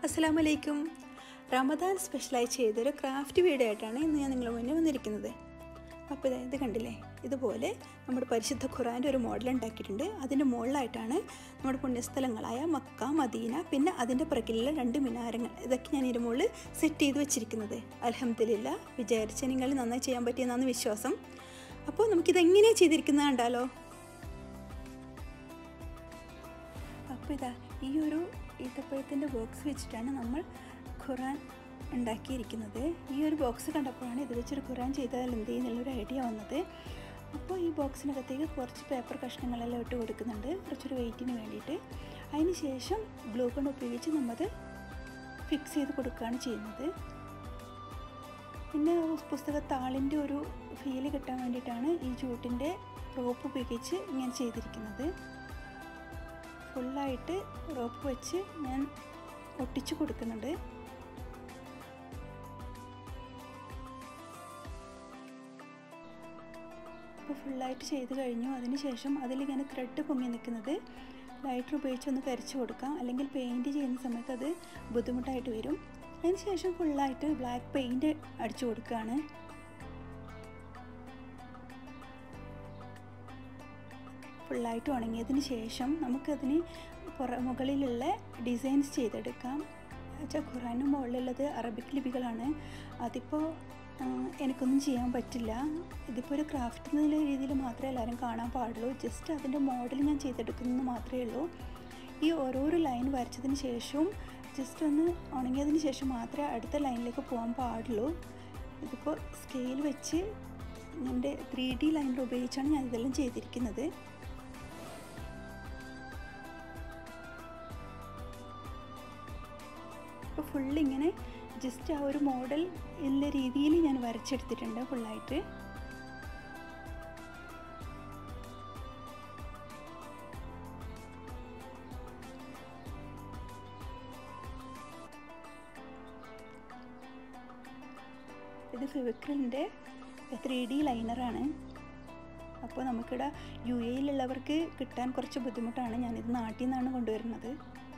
അസ്സലാമു അലൈക്കും റമദാൻ സ്പെഷ്യലായി ചെയ്തൊരു ക്രാഫ്റ്റ് വീഡിയോ ആയിട്ടാണ് ഇന്ന് ഞാൻ നിങ്ങളുടെ മുന്നിൽ വന്നിരിക്കുന്നത് അപ്പോൾ ഇത് ഇത് കണ്ടില്ലേ ഇതുപോലെ നമ്മുടെ പരിശുദ്ധ ഖുറാൻ്റെ ഒരു മോഡൽ ഉണ്ടാക്കിയിട്ടുണ്ട് അതിൻ്റെ മുകളിലായിട്ടാണ് നമ്മുടെ പുണ്യസ്ഥലങ്ങളായ മക്ക മദീന പിന്നെ അതിൻ്റെ പിറകിലുള്ള രണ്ട് മിനാരങ്ങൾ ഇതൊക്കെ ഞാൻ ഇതിൻ്റെ മുകളിൽ സെറ്റ് ചെയ്ത് വെച്ചിരിക്കുന്നത് അലഹമ്മദില്ല വിചാരിച്ച നിങ്ങൾ നന്നായി ചെയ്യാൻ പറ്റിയെന്നാണ് വിശ്വാസം അപ്പോൾ നമുക്കിതെങ്ങനെയാണ് ചെയ്തിരിക്കുന്നത് കണ്ടാലോ അപ്പോൾ ഇതാ ഈ ഒരു ഈത്തപ്പഴത്തിൻ്റെ ബോക്സ് വെച്ചിട്ടാണ് നമ്മൾ ഖുറാൻ ഉണ്ടാക്കിയിരിക്കുന്നത് ഈ ഒരു ബോക്സ് കണ്ടപ്പോഴാണ് ഇത് വെച്ചൊരു ഖുറാൻ ചെയ്താൽ എന്ത് ചെയ്യുന്നുള്ളൊരു ഐഡിയ വന്നത് അപ്പോൾ ഈ ബോക്സിനകത്തേക്ക് കുറച്ച് പേപ്പർ കഷ്ണങ്ങളെല്ലാം ഇട്ട് കൊടുക്കുന്നുണ്ട് കുറച്ചൊരു വെയിറ്റിന് വേണ്ടിയിട്ട് അതിന് ശേഷം ഗ്ലൂ കൊണ്ട് ഉപയോഗിച്ച് നമ്മത് ഫിക്സ് ചെയ്ത് കൊടുക്കുകയാണ് ചെയ്യുന്നത് പിന്നെ പുസ്തകത്താളിൻ്റെ ഒരു ഫീല് കിട്ടാൻ വേണ്ടിയിട്ടാണ് ഈ ജൂട്ടിൻ്റെ റോപ്പ് ഉപയോഗിച്ച് ഇങ്ങനെ ചെയ്തിരിക്കുന്നത് ഫുള്ളായിട്ട് റോപ്പ് വെച്ച് ഞാൻ ഒട്ടിച്ചു കൊടുക്കുന്നുണ്ട് അപ്പോൾ ഫുള്ളായിട്ട് ചെയ്ത് കഴിഞ്ഞു അതിന് ശേഷം അതിലിങ്ങനെ ത്രെഡ് പൊങ്ങി നിൽക്കുന്നത് ലൈറ്റർ ഉപയോഗിച്ച് ഒന്ന് കരിച്ചു കൊടുക്കാം അല്ലെങ്കിൽ പെയിൻറ്റ് ചെയ്യുന്ന സമയത്ത് അത് ബുദ്ധിമുട്ടായിട്ട് വരും അതിന് ശേഷം ഫുള്ളായിട്ട് ബ്ലാക്ക് പെയിൻറ്റ് അടിച്ചു കൊടുക്കുകയാണ് ഫുള്ളായിട്ട് ഉണങ്ങിയതിന് ശേഷം നമുക്കതിന് പുറ മുകളിലുള്ള ഡിസൈൻസ് ചെയ്തെടുക്കാം വെച്ചാൽ ഖുറാനും മുകളിലുള്ളത് അറബിക് ലിപികളാണ് അതിപ്പോൾ എനിക്കൊന്നും ചെയ്യാൻ പറ്റില്ല ഇതിപ്പോൾ ഒരു ക്രാഫ്റ്റ് എന്നുള്ള രീതിയിൽ മാത്രമേ എല്ലാവരും കാണാൻ പാടുള്ളൂ ജസ്റ്റ് അതിൻ്റെ മോഡൽ ഞാൻ ചെയ്തെടുക്കുന്നത് മാത്രമേ ഉള്ളൂ ഈ ഓരോരോ ലൈൻ വരച്ചതിന് ശേഷവും ജസ്റ്റ് ഒന്ന് ഉണങ്ങിയതിന് ശേഷം മാത്രമേ അടുത്ത ലൈനിലേക്ക് പോകാൻ പാടുള്ളൂ ഇതിപ്പോൾ സ്കെയിൽ വെച്ച് എൻ്റെ ത്രീ ഡി ലൈനിൽ ഉപയോഗിച്ചാണ് ഞാൻ ഇതെല്ലാം ചെയ്തിരിക്കുന്നത് അപ്പോൾ ഫുള്ളിങ്ങനെ ജസ്റ്റ് ആ ഒരു മോഡൽ ഉള്ള രീതിയിൽ ഞാൻ വരച്ചെടുത്തിട്ടുണ്ട് ഫുള്ളായിട്ട് ഇത് ഫെവിക്രിലിൻ്റെ ത്രീ ഡി ലൈനറാണ് അപ്പോൾ നമുക്കിവിടെ യു എയിലുള്ളവർക്ക് കിട്ടാൻ കുറച്ച് ബുദ്ധിമുട്ടാണ് ഞാനിത് നാട്ടിൽ നിന്നാണ് കൊണ്ടുവരുന്നത്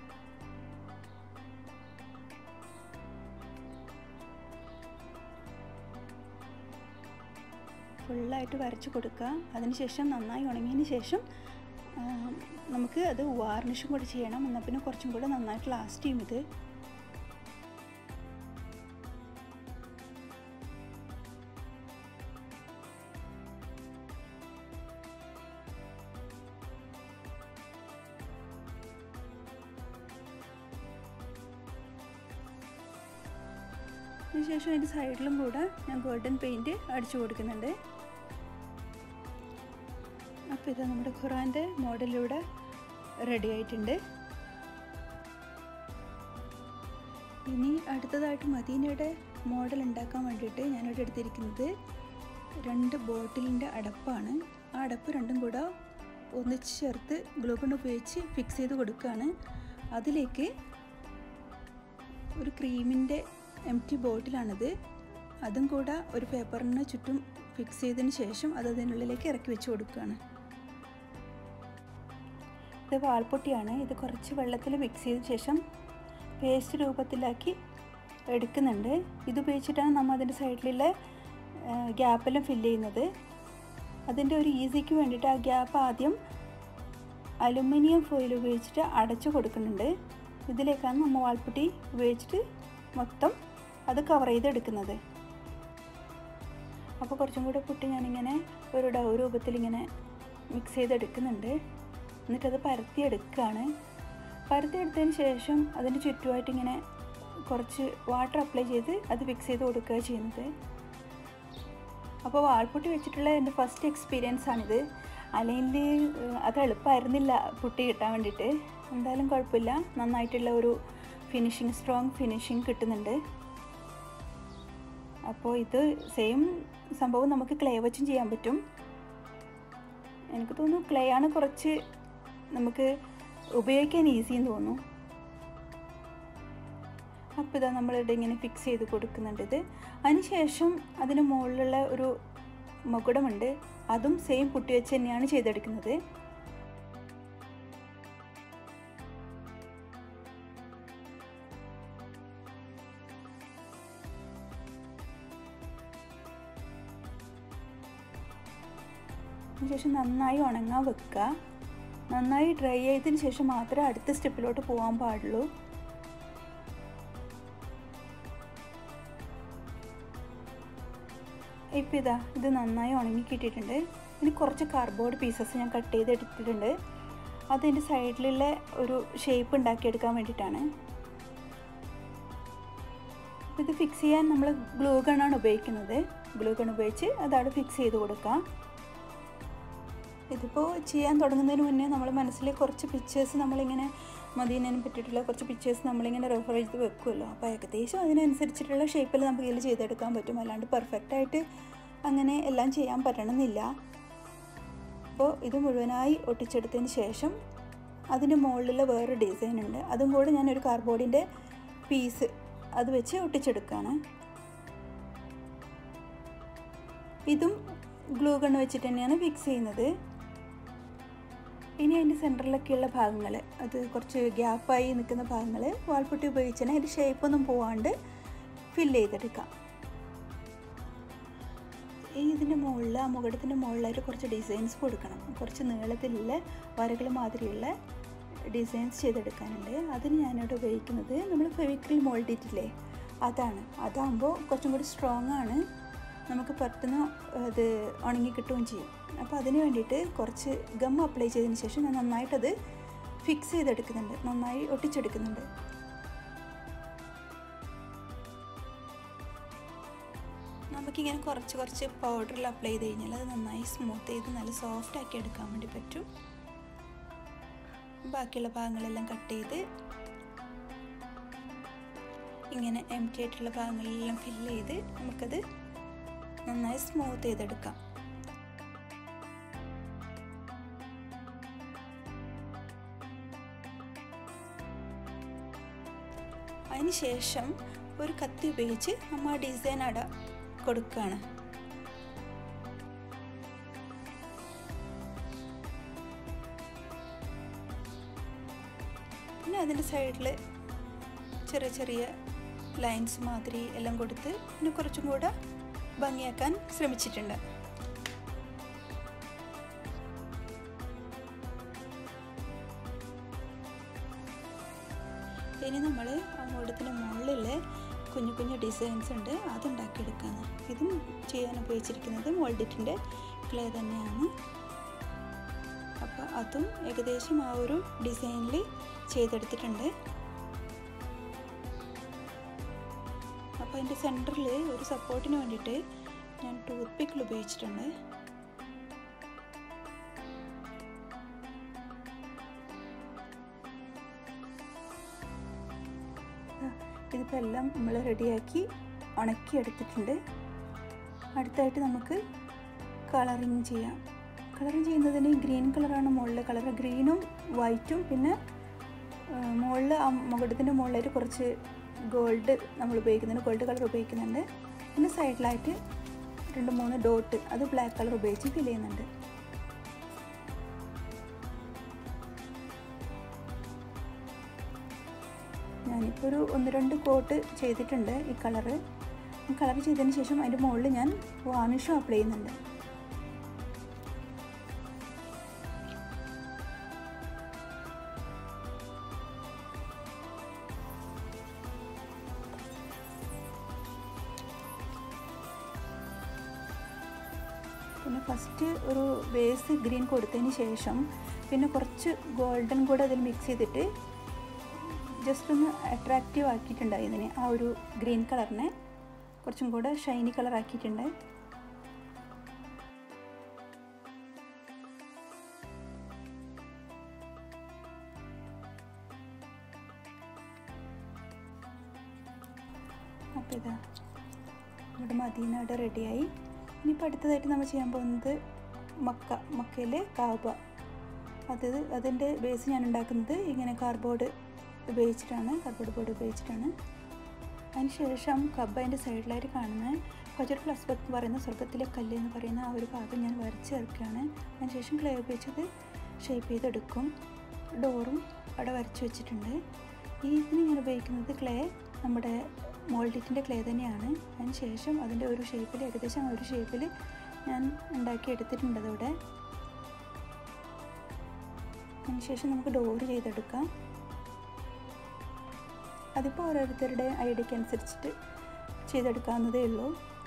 ഫുള്ളായിട്ട് വരച്ച് കൊടുക്കുക അതിനുശേഷം നന്നായി ഉണങ്ങിയതിന് ശേഷം നമുക്ക് അത് വാർണിഷും കൂടി ചെയ്യണം എന്നാൽ പിന്നെ കുറച്ചും കൂടെ നന്നായിട്ട് ലാസ്റ്റ് ചെയ്യും ഇത് അതിനുശേഷം അതിൻ്റെ സൈഡിലും കൂടെ ഞാൻ ഗോൾഡൻ പെയിൻറ്റ് അടിച്ചു കൊടുക്കുന്നുണ്ട് അപ്പോൾ ഇത് നമ്മുടെ ഖുറാൻ്റെ മോഡലിലൂടെ റെഡി ആയിട്ടുണ്ട് ഇനി അടുത്തതായിട്ട് മദീനയുടെ മോഡൽ ഉണ്ടാക്കാൻ വേണ്ടിയിട്ട് ഞാനിവിടെ എടുത്തിരിക്കുന്നത് രണ്ട് ബോട്ടിലിൻ്റെ അടപ്പാണ് ആ അടപ്പ് രണ്ടും കൂടെ ഒന്നിച്ച് ചേർത്ത് ഗ്ലൂ കൊണ്ട് ഉപയോഗിച്ച് ഫിക്സ് ചെയ്ത് കൊടുക്കുകയാണ് അതിലേക്ക് ഒരു ക്രീമിൻ്റെ എം ടി ബോട്ടിലാണിത് അതും കൂടെ ഒരു പേപ്പറിന് ചുറ്റും ഫിക്സ് ചെയ്തതിന് ശേഷം അത് അതിനുള്ളിലേക്ക് ഇറക്കി വെച്ച് കൊടുക്കുകയാണ് ഇത് വാൾപ്പൊട്ടിയാണ് ഇത് കുറച്ച് വെള്ളത്തിൽ മിക്സ് ചെയ്ത ശേഷം പേസ്റ്റ് രൂപത്തിലാക്കി എടുക്കുന്നുണ്ട് ഇത് ഉപയോഗിച്ചിട്ടാണ് നമ്മൾ അതിൻ്റെ സൈഡിലുള്ള ഗ്യാപ്പെല്ലാം ഫില്ല് ചെയ്യുന്നത് അതിൻ്റെ ഒരു ഈസിക്ക് വേണ്ടിയിട്ട് ആ ഗ്യാപ്പ് ആദ്യം അലുമിനിയം ഫോയിൽ ഉപയോഗിച്ചിട്ട് അടച്ചു കൊടുക്കുന്നുണ്ട് ഇതിലേക്കാണ് നമ്മൾ വാൾപ്പൊട്ടി ഉപയോഗിച്ചിട്ട് മൊത്തം അത് കവർ ചെയ്തെടുക്കുന്നത് അപ്പോൾ കുറച്ചും കൂടെ പൊട്ടി ഞാനിങ്ങനെ ഒരു ഡൗ രൂപത്തിൽ ഇങ്ങനെ മിക്സ് ചെയ്തെടുക്കുന്നുണ്ട് എന്നിട്ടത് പരത്തിയെടുക്കുകയാണ് പരത്തിയെടുത്തതിന് ശേഷം അതിന് ചുറ്റുമായിട്ട് ഇങ്ങനെ കുറച്ച് വാട്ടർ അപ്ലൈ ചെയ്ത് അത് ഫിക്സ് ചെയ്ത് കൊടുക്കുക ചെയ്യുന്നത് അപ്പോൾ വാൾപുട്ടി വെച്ചിട്ടുള്ള എൻ്റെ ഫസ്റ്റ് എക്സ്പീരിയൻസ് ആണിത് അല്ലെങ്കിൽ അത് എളുപ്പമായിരുന്നില്ല പുട്ടി കിട്ടാൻ വേണ്ടിയിട്ട് എന്തായാലും കുഴപ്പമില്ല നന്നായിട്ടുള്ള ഒരു ഫിനിഷിങ് സ്ട്രോങ് ഫിനിഷിങ് കിട്ടുന്നുണ്ട് അപ്പോൾ ഇത് സെയിം സംഭവം നമുക്ക് ക്ലേ വെച്ചും ചെയ്യാൻ പറ്റും എനിക്ക് തോന്നുന്നു ക്ലേ ആണ് കുറച്ച് നമുക്ക് ഉപയോഗിക്കാൻ ഈസി എന്ന് തോന്നുന്നു അപ്പോൾ ഇതാ നമ്മളിവിടെ ഇങ്ങനെ ഫിക്സ് ചെയ്ത് കൊടുക്കുന്നുണ്ട് ഇത് അതിനുശേഷം അതിന് മുകളിലുള്ള ഒരു മുകുടമുണ്ട് അതും സെയിം പുട്ടി വെച്ച് തന്നെയാണ് ചെയ്തെടുക്കുന്നത് അതിനുശേഷം നന്നായി ഉണങ്ങാൻ വെക്കുക നന്നായി ഡ്രൈ ആയതിനു ശേഷം മാത്രമേ അടുത്ത സ്റ്റെപ്പിലോട്ട് പോകാൻ പാടുള്ളൂ ഇപ്പം ഇതാ ഇത് നന്നായി ഉണങ്ങി കിട്ടിയിട്ടുണ്ട് ഇനി കുറച്ച് കാർഡ്ബോർഡ് പീസസ് ഞാൻ കട്ട് ചെയ്ത് എടുത്തിട്ടുണ്ട് അതിൻ്റെ സൈഡിലുള്ള ഒരു ഷേപ്പ് ഉണ്ടാക്കിയെടുക്കാൻ വേണ്ടിയിട്ടാണ് ഇത് ഫിക്സ് ചെയ്യാൻ നമ്മൾ ഗ്ലൂ ഗണ്ണാണ് ഉപയോഗിക്കുന്നത് ഗ്ലൂ ഗൺ ഉപയോഗിച്ച് അതവിടെ ഫിക്സ് ചെയ്ത് കൊടുക്കാം ഇതിപ്പോൾ ചെയ്യാൻ തുടങ്ങുന്നതിന് മുന്നേ നമ്മൾ മനസ്സിൽ കുറച്ച് പിക്ചേഴ്സ് നമ്മളിങ്ങനെ മദീനനെ പറ്റിയിട്ടുള്ള കുറച്ച് പിക്ചേഴ്സ് നമ്മളിങ്ങനെ റെഫർ ചെയ്ത് വെക്കുമല്ലോ അപ്പോൾ ഏകദേശം അതിനനുസരിച്ചിട്ടുള്ള ഷേപ്പിൽ നമുക്ക് ഇതിൽ ചെയ്തെടുക്കാൻ പറ്റും അല്ലാണ്ട് പെർഫെക്റ്റായിട്ട് അങ്ങനെ എല്ലാം ചെയ്യാൻ പറ്റണമെന്നില്ല അപ്പോൾ ഇത് മുഴുവനായി ഒട്ടിച്ചെടുത്തതിന് ശേഷം അതിൻ്റെ മുകളിലുള്ള വേറൊരു ഡിസൈൻ ഉണ്ട് അതും കൂടെ ഞാനൊരു കാർഡ്ബോർഡിൻ്റെ പീസ് അത് വെച്ച് ഒട്ടിച്ചെടുക്കുകയാണ് ഇതും ഗ്ലൂ ഗണ്ണ് വെച്ചിട്ട് തന്നെയാണ് ഫിക്സ് ചെയ്യുന്നത് ഇനി അതിൻ്റെ സെൻറ്ററിലൊക്കെയുള്ള ഭാഗങ്ങൾ അത് കുറച്ച് ഗ്യാപ്പായി നിൽക്കുന്ന ഭാഗങ്ങൾ വാൾപുട്ടി ഉപയോഗിച്ചാൽ അതിൻ്റെ ഷേപ്പൊന്നും പോവാണ്ട് ഫില്ല് ചെയ്തെടുക്കാം ഇതിൻ്റെ മുകളിൽ ആ മുകടത്തിൻ്റെ മുകളിലായിട്ട് കുറച്ച് ഡിസൈൻസ് കൊടുക്കണം കുറച്ച് നീളത്തിലുള്ള വരകൾ മാതിരിയുള്ള ഡിസൈൻസ് ചെയ്തെടുക്കാനുണ്ട് അതിന് ഞാനിവിടെ ഉപയോഗിക്കുന്നത് നമ്മൾ ഫെവിക്രിൽ മോൾഡിറ്റില്ലേ അതാണ് അതാകുമ്പോൾ കുറച്ചും കൂടി സ്ട്രോങ് ആണ് നമുക്ക് പെട്ടെന്ന് അത് ഉണങ്ങി കിട്ടുകയും ചെയ്യും അപ്പോൾ അതിന് വേണ്ടിയിട്ട് കുറച്ച് ഗം അപ്ലൈ ചെയ്തതിന് ശേഷം ഞാൻ നന്നായിട്ടത് ഫിക്സ് ചെയ്തെടുക്കുന്നുണ്ട് നന്നായി ഒട്ടിച്ചെടുക്കുന്നുണ്ട് നമുക്കിങ്ങനെ കുറച്ച് കുറച്ച് പൗഡറിൽ അപ്ലൈ ചെയ്ത് കഴിഞ്ഞാൽ അത് നന്നായി സ്മൂത്ത് ചെയ്ത് നല്ല സോഫ്റ്റ് ആക്കി എടുക്കാൻ വേണ്ടി പറ്റും ബാക്കിയുള്ള ഭാഗങ്ങളെല്ലാം കട്ട് ചെയ്ത് ഇങ്ങനെ എം ടി ആയിട്ടുള്ള ഭാഗങ്ങളെല്ലാം ഫില്ല് ചെയ്ത് നമുക്കത് നന്നായി സ്മൂത്ത് ചെയ്തെടുക്കാം അതിന് ശേഷം ഒരു കത്തി ഉപയോഗിച്ച് നമ്മൾ ആ ഡിസൈൻ അട കൊടുക്കുകയാണ് പിന്നെ അതിൻ്റെ സൈഡിൽ ചെറിയ ചെറിയ ലൈൻസ് മാതിരി എല്ലാം കൊടുത്ത് പിന്നെ കുറച്ചും കൂടെ ഭംഗിയാക്കാൻ ശ്രമിച്ചിട്ടുണ്ട് ഇനി നമ്മൾ അങ്ങോട്ടത്തിന് മുകളിൽ കുഞ്ഞു കുഞ്ഞു ഡിസൈൻസ് ഉണ്ട് അതുണ്ടാക്കിയെടുക്കാന്ന് ഇതും ചെയ്യാൻ ഉപയോഗിച്ചിരിക്കുന്നത് മോൾഡിറ്റിൻ്റെ ക്ലേ തന്നെയാണ് അപ്പോൾ അതും ഏകദേശം ആ ഒരു ഡിസൈനിൽ ചെയ്തെടുത്തിട്ടുണ്ട് അപ്പോൾ അതിൻ്റെ സെൻറ്ററിൽ ഒരു സപ്പോർട്ടിന് വേണ്ടിയിട്ട് ഞാൻ ടൂത്ത് പിക്കിൾ ഉപയോഗിച്ചിട്ടുണ്ട് ഇതിപ്പോൾ എല്ലാം നമ്മൾ റെഡിയാക്കി ഉണക്കി എടുത്തിട്ടുണ്ട് അടുത്തായിട്ട് നമുക്ക് കളറിങ് ചെയ്യാം കളറിങ് ചെയ്യുന്നതിന് ഗ്രീൻ കളറാണ് മുകളിൽ കളർ ഗ്രീനും വൈറ്റും പിന്നെ മുകളിൽ ആ മുകടത്തിൻ്റെ മുകളിലായിട്ട് കുറച്ച് ഗോൾഡ് നമ്മൾ ഉപയോഗിക്കുന്നുണ്ട് ഗോൾഡ് കളർ ഉപയോഗിക്കുന്നുണ്ട് പിന്നെ സൈഡിലായിട്ട് രണ്ട് മൂന്ന് ഡോട്ട് അത് ബ്ലാക്ക് കളർ ഉപയോഗിച്ച് ഫിൽ ചെയ്യുന്നുണ്ട് ഞാനിപ്പോൾ ഒരു ഒന്ന് രണ്ട് കോട്ട് ചെയ്തിട്ടുണ്ട് ഈ കളറ് കളർ ചെയ്തതിന് ശേഷം അതിൻ്റെ മുകളിൽ ഞാൻ വാർണിഷും അപ്ലൈ ചെയ്യുന്നുണ്ട് പിന്നെ ഫസ്റ്റ് ഒരു ബേസ് ഗ്രീൻ കൊടുത്തതിന് ശേഷം പിന്നെ കുറച്ച് ഗോൾഡൻ കൂടെ അതിൽ മിക്സ് ചെയ്തിട്ട് ജസ്റ്റ് ഒന്ന് അട്രാക്റ്റീവ് ആക്കിയിട്ടുണ്ടായി ഇതിനെ ആ ഒരു ഗ്രീൻ കളറിനെ കുറച്ചും കൂടെ ഷൈനി കളർ ആക്കിയിട്ടുണ്ട് അപ്പോൾ ഇതാ നമ്മുടെ മദീന അവിടെ റെഡിയായി ഇനിയിപ്പോൾ അടുത്തതായിട്ട് നമ്മൾ ചെയ്യാൻ പോകുന്നത് മക്ക മക്കയിൽ കാബ അത് അതിൻ്റെ ബേസ് ഞാൻ ഉണ്ടാക്കുന്നത് ഇങ്ങനെ കാർഡ്ബോർഡ് ഉപയോഗിച്ചിട്ടാണ് കാർഡ്ബോർഡ് ബോർഡ് ഉപയോഗിച്ചിട്ടാണ് അതിന് ശേഷം കബ അതിൻ്റെ സൈഡിലായിട്ട് കാണുന്ന ഫജർ പ്ലസ് എന്ന് പറയുന്ന സ്വർഗത്തിലെ കല്ല് എന്ന് പറയുന്ന ആ ഒരു ഭാഗം ഞാൻ വരച്ച് ചേർക്കുകയാണ് അതിന് ശേഷം ക്ലേ ഉപയോഗിച്ചത് ഷേപ്പ് ചെയ്തെടുക്കും ഡോറും അവിടെ വരച്ച് വെച്ചിട്ടുണ്ട് ഈ ഇതിന് ഞാൻ ഉപയോഗിക്കുന്നത് ക്ലേ നമ്മുടെ മോൾഡിറ്റിൻ്റെ ക്ലേ തന്നെയാണ് അതിന് ശേഷം അതിൻ്റെ ഒരു ഷേപ്പിൽ ഏകദേശം ആ ഒരു ഷേപ്പിൽ ഞാൻ ഉണ്ടാക്കി എടുത്തിട്ടുണ്ട് അതവിടെ അതിനുശേഷം നമുക്ക് ഡോറ് ചെയ്തെടുക്കാം അതിപ്പോൾ ഓരോരുത്തരുടെ ഐഡിയക്ക് അനുസരിച്ചിട്ട് ചെയ്തെടുക്കാവുന്നതേ ഉള്ളൂ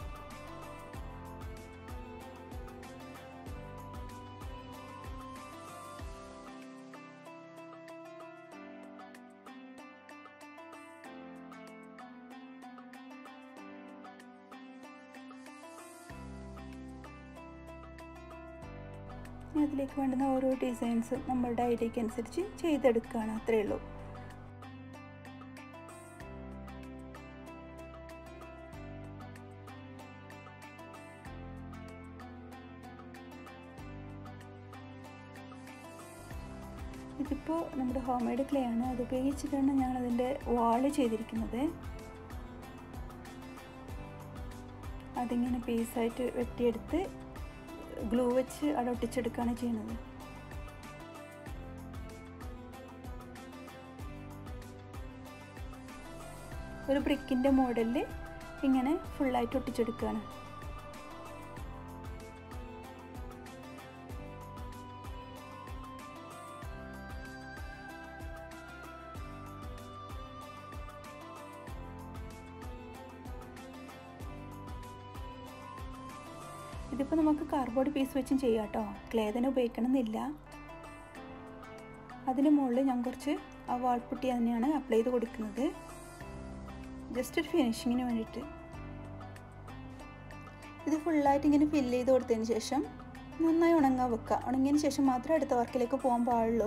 അതിലേക്ക് വേണ്ടുന്ന ഓരോ ഡിസൈൻസും നമ്മളുടെ ഐഡിയക്ക് അനുസരിച്ച് ചെയ്തെടുക്കുകയാണ് അത്രയേ ഉള്ളൂ ഇതിപ്പോൾ നമ്മുടെ ഹോം മെയ്ഡ് ക്ലേ ആണ് അത് ഉപയോഗിച്ചിട്ടാണ് ഞങ്ങൾ അതിൻ്റെ വാള് ചെയ്തിരിക്കുന്നത് അതിങ്ങനെ പീസായിട്ട് വെട്ടിയെടുത്ത് ഗ്ലൂ വെച്ച് അവിടെ ഒട്ടിച്ചെടുക്കുകയാണ് ചെയ്യുന്നത് ഒരു ബ്രിക്കിൻ്റെ മോഡലിൽ ഇങ്ങനെ ഫുള്ളായിട്ട് ഒട്ടിച്ചെടുക്കുകയാണ് ഇതിപ്പോൾ നമുക്ക് കാർഡ്ബോർഡ് പീസ് വെച്ചും ചെയ്യാം കേട്ടോ ക്ലേ തന്നെ ഉപയോഗിക്കണമെന്നില്ല അതിന് മുകളിൽ ഞാൻ കുറച്ച് ആ വാൾപുട്ടി തന്നെയാണ് അപ്ലൈ ചെയ്ത് കൊടുക്കുന്നത് ജസ്റ്റ് ഒരു ഫിനിഷിങ്ങിന് വേണ്ടിയിട്ട് ഇത് ഫുള്ളായിട്ട് ഇങ്ങനെ ഫില്ല് ചെയ്ത് കൊടുത്തതിന് ശേഷം നന്നായി ഉണങ്ങാൻ വെക്കുക ഉണങ്ങിയതിന് ശേഷം മാത്രമേ അടുത്ത വർക്കിലേക്ക് പോകാൻ പാടുള്ളൂ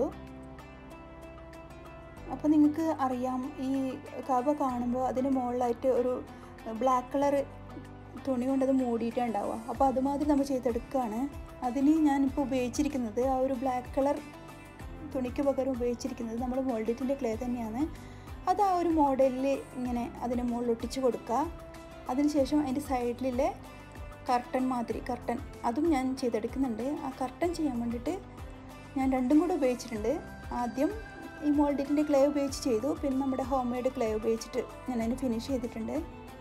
അപ്പോൾ നിങ്ങൾക്ക് അറിയാം ഈ കബ കാണുമ്പോൾ അതിന് മുകളിലായിട്ട് ഒരു ബ്ലാക്ക് കളർ തുണി കൊണ്ടത് മൂടിയിട്ടാണ് ഉണ്ടാവുക അപ്പോൾ അതുമാതിരി നമ്മൾ ചെയ്തെടുക്കുകയാണ് അതിന് ഞാനിപ്പോൾ ഉപയോഗിച്ചിരിക്കുന്നത് ആ ഒരു ബ്ലാക്ക് കളർ തുണിക്ക് പകരം ഉപയോഗിച്ചിരിക്കുന്നത് നമ്മൾ മോൾഡിറ്റിൻ്റെ ക്ലേ തന്നെയാണ് അത് ആ ഒരു മോഡലിൽ ഇങ്ങനെ അതിന് മുകളിൽ ഒട്ടിച്ച് കൊടുക്കുക അതിനുശേഷം അതിൻ്റെ സൈഡിലെ കർട്ടൻ മാതിരി കർട്ടൻ അതും ഞാൻ ചെയ്തെടുക്കുന്നുണ്ട് ആ കർട്ടൻ ചെയ്യാൻ വേണ്ടിയിട്ട് ഞാൻ രണ്ടും കൂടെ ഉപയോഗിച്ചിട്ടുണ്ട് ആദ്യം ഈ മോൾഡിറ്റിൻ്റെ ക്ലേ ഉപയോഗിച്ച് ചെയ്തു പിന്നെ നമ്മുടെ ഹോം മെയ്ഡ് ക്ലേ ഉപയോഗിച്ചിട്ട് ഞാൻ അതിന് ഫിനിഷ് ചെയ്തിട്ടുണ്ട്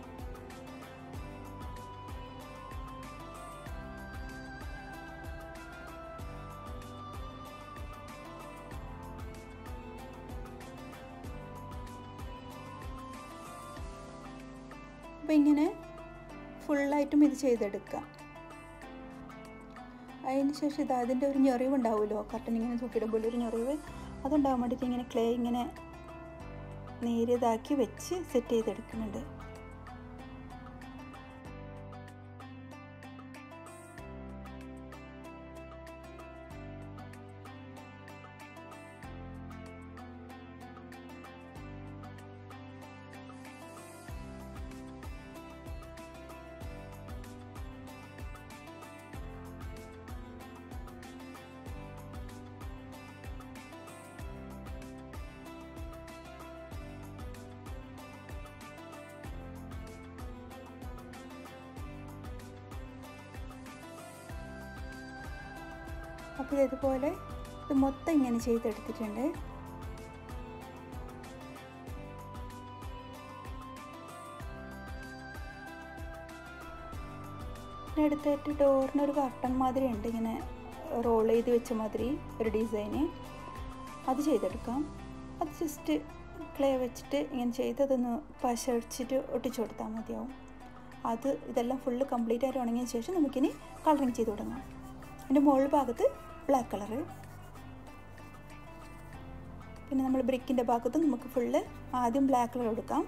അപ്പോൾ ഇങ്ങനെ ഫുള്ളായിട്ടും ഇത് ചെയ്തെടുക്കുക അതിന് ശേഷം ഇത് അതിൻ്റെ ഒരു ഞെറിവ് ഉണ്ടാവുമല്ലോ കർട്ടൻ ഇങ്ങനെ തൂക്കിയിടുമ്പോൾ ഒരു ഞെറിവ് അതുണ്ടാകാൻ വേണ്ടിയിട്ട് ഇങ്ങനെ ക്ലേ ഇങ്ങനെ നേരിയതാക്കി വെച്ച് സെറ്റ് ചെയ്തെടുക്കുന്നുണ്ട് അപ്പോൾ ഇതുപോലെ ഇത് മൊത്തം ഇങ്ങനെ ചെയ്തെടുത്തിട്ടുണ്ട് പിന്നെ അടുത്തായിട്ട് ഡോറിന് ഒരു കർട്ടൺ മാതിരി ഉണ്ട് ഇങ്ങനെ റോൾ ചെയ്ത് വെച്ച മാതിരി ഒരു ഡിസൈന് അത് ചെയ്തെടുക്കാം അത് ജസ്റ്റ് ക്ലേ വെച്ചിട്ട് ഇങ്ങനെ ചെയ്തതൊന്ന് പശ അടിച്ചിട്ട് ഒട്ടിച്ചു കൊടുത്താൽ മതിയാവും അത് ഇതെല്ലാം ഫുള്ള് കംപ്ലീറ്റ് ആയിട്ട് ഉണങ്ങിയ ശേഷം നമുക്കിനി കളറിങ് ചെയ്ത് തുടങ്ങാം അതിൻ്റെ മുകളിൽ ഭാഗത്ത് ബ്ലാക്ക് കളറ് പിന്നെ നമ്മൾ ബ്രിക്കിൻ്റെ ഭാഗത്ത് നമുക്ക് ഫുള്ള് ആദ്യം ബ്ലാക്ക് കളർ കൊടുക്കാം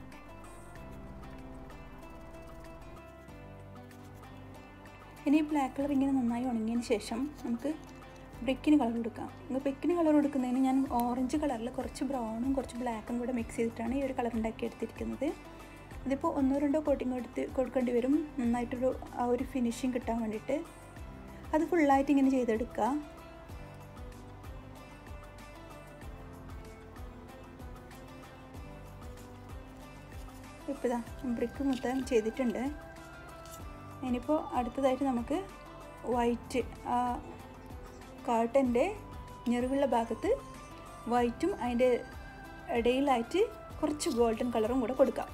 ഇനി ബ്ലാക്ക് കളർ ഇങ്ങനെ നന്നായി ഉണങ്ങിയതിന് ശേഷം നമുക്ക് ബ്രിക്കിന് കളർ കൊടുക്കാം ബ്രിക്കിന് കളർ കൊടുക്കുന്നതിന് ഞാൻ ഓറഞ്ച് കളറിൽ കുറച്ച് ബ്രൗണും കുറച്ച് ബ്ലാക്കും കൂടെ മിക്സ് ചെയ്തിട്ടാണ് ഈ ഒരു കളർ ഉണ്ടാക്കി എടുത്തിരിക്കുന്നത് ഇതിപ്പോൾ ഒന്നോ രണ്ടോ കോട്ടിങ് എടുത്ത് കൊടുക്കേണ്ടി വരും നന്നായിട്ടൊരു ആ ഒരു ഫിനിഷിങ് കിട്ടാൻ വേണ്ടിയിട്ട് അത് ഫുള്ളായിട്ട് ഇങ്ങനെ ചെയ്തെടുക്കുക ഇപ്പോൾ ഇതാ ബ്രിക്ക് മൊത്തം ചെയ്തിട്ടുണ്ട് ഇനിയിപ്പോൾ അടുത്തതായിട്ട് നമുക്ക് വൈറ്റ് ആ കാട്ടൻ്റെ ഞെറിവുള്ള ഭാഗത്ത് വൈറ്റും അതിൻ്റെ ഇടയിലായിട്ട് കുറച്ച് ഗോൾഡൻ കളറും കൂടെ കൊടുക്കാം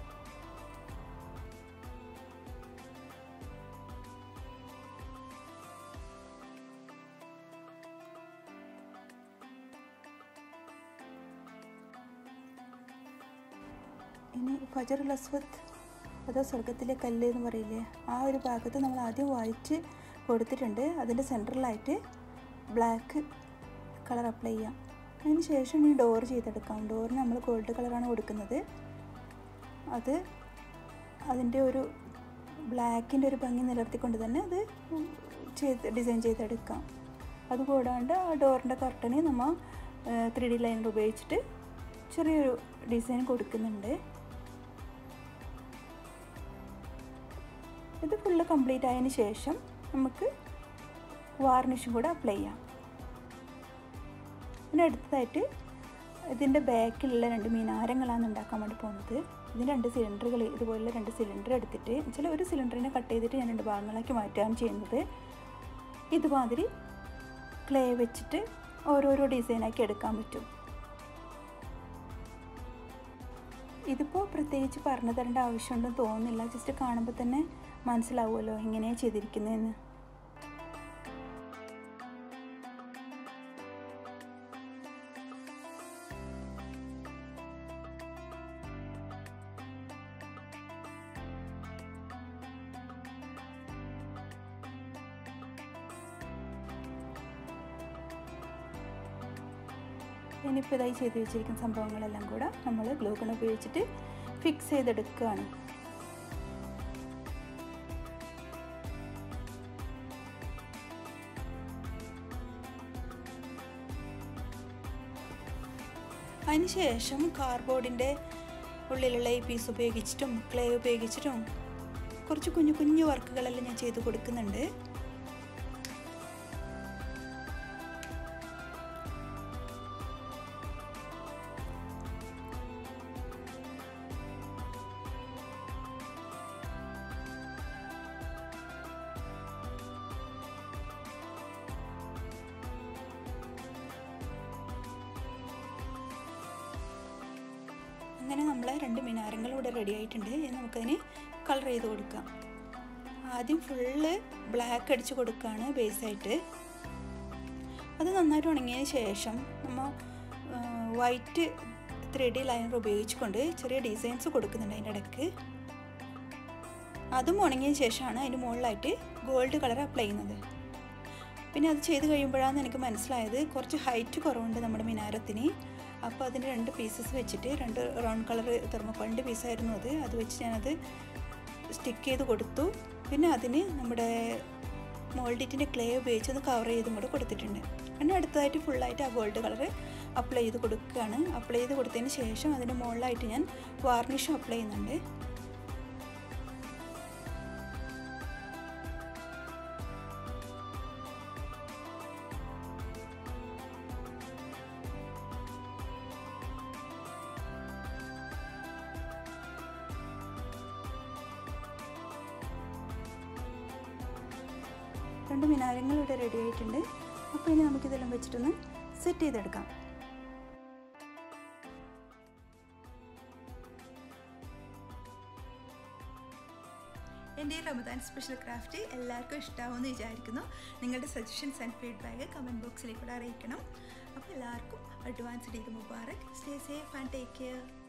ഇനി ഫജറുൽ അസ്വദ് അതോ സ്വർഗത്തിലെ കല്ല് എന്ന് പറയില്ലേ ആ ഒരു ഭാഗത്ത് നമ്മൾ ആദ്യം വൈറ്റ് കൊടുത്തിട്ടുണ്ട് അതിൻ്റെ സെൻറ്ററിലായിട്ട് ബ്ലാക്ക് കളർ അപ്ലൈ ചെയ്യാം അതിന് ശേഷം ഈ ഡോർ ചെയ്തെടുക്കാം ഡോറിന് നമ്മൾ ഗോൾഡ് കളറാണ് കൊടുക്കുന്നത് അത് അതിൻ്റെ ഒരു ബ്ലാക്കിൻ്റെ ഒരു ഭംഗി നിലനിർത്തിക്കൊണ്ട് തന്നെ അത് ചെയ്ത് ഡിസൈൻ ചെയ്തെടുക്കാം അതുകൂടാണ്ട് ആ ഡോറിൻ്റെ കർട്ടന് നമ്മൾ ത്രീ ഡി ലൈനർ ഉപയോഗിച്ചിട്ട് ചെറിയൊരു ഡിസൈൻ കൊടുക്കുന്നുണ്ട് ഇത് ഫുള്ള് കംപ്ലീറ്റ് ആയതിന് ശേഷം നമുക്ക് വാർണിഷും കൂടെ അപ്ലൈ ചെയ്യാം പിന്നെ അടുത്തതായിട്ട് ഇതിൻ്റെ ബാക്കിലുള്ള രണ്ട് മീനാരങ്ങളാണ് ഉണ്ടാക്കാൻ വേണ്ടി പോകുന്നത് ഇതിന് രണ്ട് സിലിണ്ടറുകൾ ഇതുപോലുള്ള രണ്ട് സിലിണ്ടർ എടുത്തിട്ട് ചില ഒരു സിലിണ്ടറിനെ കട്ട് ചെയ്തിട്ട് ഞാൻ രണ്ട് ഭാഗങ്ങളാക്കി മാറ്റുകയാണ് ചെയ്യുന്നത് ഇതുമാതിരി ക്ലേ വെച്ചിട്ട് ഓരോരോ ഡിസൈനാക്കി എടുക്കാൻ പറ്റും ഇതിപ്പോൾ പ്രത്യേകിച്ച് പറഞ്ഞു തരേണ്ട ആവശ്യമുണ്ടെന്ന് തോന്നുന്നില്ല ജസ്റ്റ് കാണുമ്പോൾ തന്നെ മനസ്സിലാവുമല്ലോ എങ്ങനെയാണ് ചെയ്തിരിക്കുന്നതെന്ന് ഇനിയിപ്പോൾ ഇതായി ചെയ്ത് വെച്ചിരിക്കുന്ന സംഭവങ്ങളെല്ലാം കൂടെ നമ്മൾ ഗ്ലൂ ഗൺ ഉപയോഗിച്ചിട്ട് ഫിക്സ് ചെയ്തെടുക്കുകയാണ് അതിനുശേഷം കാർഡ്ബോർഡിൻ്റെ ഉള്ളിലുള്ള ഈ പീസ് ഉപയോഗിച്ചിട്ടും ക്ലേ ഉപയോഗിച്ചിട്ടും കുറച്ച് കുഞ്ഞു കുഞ്ഞു വർക്കുകളെല്ലാം ഞാൻ ചെയ്ത് കൊടുക്കുന്നുണ്ട് അങ്ങനെ നമ്മൾ രണ്ട് മിനാരങ്ങൾ ഇവിടെ റെഡി ആയിട്ടുണ്ട് ഇനി നമുക്കതിന് കളർ ചെയ്ത് കൊടുക്കാം ആദ്യം ഫുള്ള് ബ്ലാക്ക് അടിച്ച് കൊടുക്കുകയാണ് ബേസായിട്ട് അത് നന്നായിട്ട് ഉണങ്ങിയതിന് ശേഷം നമ്മൾ വൈറ്റ് ത്രീ ഡി ലൈനർ ഉപയോഗിച്ചുകൊണ്ട് ചെറിയ ഡിസൈൻസ് കൊടുക്കുന്നുണ്ട് അതിൻ്റെ ഇടയ്ക്ക് അതും ഉണങ്ങിയതിന് ശേഷമാണ് അതിന് മുകളിലായിട്ട് ഗോൾഡ് കളർ അപ്ലൈ ചെയ്യുന്നത് പിന്നെ അത് ചെയ്ത് കഴിയുമ്പോഴാണ് എനിക്ക് മനസ്സിലായത് കുറച്ച് ഹൈറ്റ് കുറവുണ്ട് നമ്മുടെ മിനാരത്തിന് അപ്പോൾ അതിന് രണ്ട് പീസസ് വെച്ചിട്ട് രണ്ട് റൗണ്ട് കളർ തെർമോക്കോളിൻ്റെ പീസായിരുന്നു അത് അത് വെച്ച് ഞാനത് സ്റ്റിക്ക് ചെയ്ത് കൊടുത്തു പിന്നെ അതിന് നമ്മുടെ മോൾഡിറ്റിൻ്റെ ക്ലേ ഉപയോഗിച്ച് അത് കവർ ചെയ്തും കൂടെ കൊടുത്തിട്ടുണ്ട് പിന്നെ അടുത്തതായിട്ട് ഫുള്ളായിട്ട് ആ ഗോൾഡ് കളർ അപ്ലൈ ചെയ്ത് കൊടുക്കുകയാണ് അപ്ലൈ ചെയ്ത് കൊടുത്തതിന് ശേഷം അതിൻ്റെ മുകളിലായിട്ട് ഞാൻ വാർണിഷും അപ്ലൈ ചെയ്യുന്നുണ്ട് രണ്ട് മിനാരങ്ങൾ ഇവിടെ റെഡി ആയിട്ടുണ്ട് അപ്പോൾ ഇനി നമുക്കിതെല്ലാം വെച്ചിട്ടൊന്ന് സെറ്റ് ചെയ്തെടുക്കാം എൻ്റെ ഈ റമദാൻ സ്പെഷ്യൽ ക്രാഫ്റ്റ് എല്ലാവർക്കും ഇഷ്ടമാവുമെന്ന് വിചാരിക്കുന്നു നിങ്ങളുടെ സജഷൻസ് ആൻഡ് ഫീഡ്ബാക്ക് കമൻറ്റ് ബോക്സിൽ കൂടെ അറിയിക്കണം അപ്പോൾ എല്ലാവർക്കും advanced Eid Mubarak stay safe and take care